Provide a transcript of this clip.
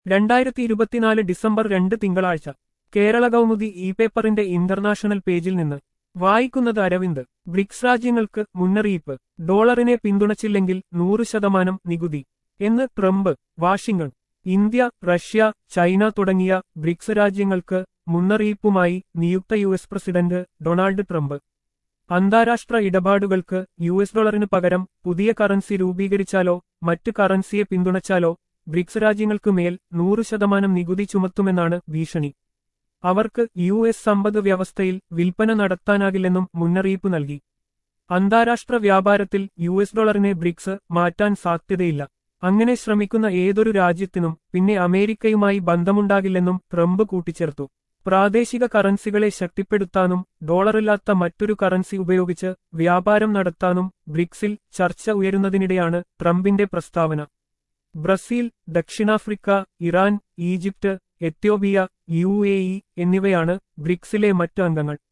രണ്ടായിരത്തി ഇരുപത്തിനാല് ഡിസംബർ രണ്ട് തിങ്കളാഴ്ച കേരള കൗമുദി ഇ പേപ്പറിന്റെ ഇന്റർനാഷണൽ പേജിൽ നിന്ന് വായിക്കുന്നത് അരവിന്ദ് ബ്രിക്സ് രാജ്യങ്ങൾക്ക് മുന്നറിയിപ്പ് ഡോളറിനെ പിന്തുണച്ചില്ലെങ്കിൽ നൂറ് ശതമാനം നികുതി എന്ന് Trump Washington India Russia China തുടങ്ങിയ ബ്രിക്സ് രാജ്യങ്ങൾക്ക് മുന്നറിയിപ്പുമായി നിയുക്ത U S president Donald Trump അന്താരാഷ്ട്ര ഇടപാടുകൾക്ക് യു എസ് ഡോളറിന് പകരം പുതിയ കറൻസി രൂപീകരിച്ചാലോ മറ്റു കറൻസിയെ പിന്തുണച്ചാലോ ബ്രിക്സ് രാജ്യങ്ങൾക്ക് മേൽ നൂറ് ശതമാനം നികുതി ചുമത്തുമെന്നാണ് ഭീഷണി അവർക്ക് യു എസ് സമ്പദ് വ്യവസ്ഥയിൽ വിൽപ്പന നടത്താനാകില്ലെന്നും മുന്നറിയിപ്പ് നൽകി അന്താരാഷ്ട്ര വ്യാപാരത്തിൽ യു എസ് ഡോളറിനെ ബ്രിക്സ് മാറ്റാൻ സാധ്യതയില്ല അങ്ങനെ ശ്രമിക്കുന്ന ഏതൊരു രാജ്യത്തിനും പിന്നെ അമേരിക്കയുമായി ബന്ധമുണ്ടാകില്ലെന്നും ട്രംപ് കൂട്ടിച്ചേർത്തു പ്രാദേശിക കറൻസികളെ ശക്തിപ്പെടുത്താനും ഡോളറില്ലാത്ത മറ്റൊരു കറൻസി ഉപയോഗിച്ച് വ്യാപാരം നടത്താനും ബ്രിക്സിൽ ചർച്ച ഉയരുന്നതിനിടെയാണ് ട്രംപിന്റെ പ്രസ്താവന ബ്രസീൽ ദക്ഷിണാഫ്രിക്ക ഇറാൻ ഈജിപ്ത് എത്യോപ്യ യു എന്നിവയാണ് ബ്രിക്സിലെ മറ്റ് അംഗങ്ങൾ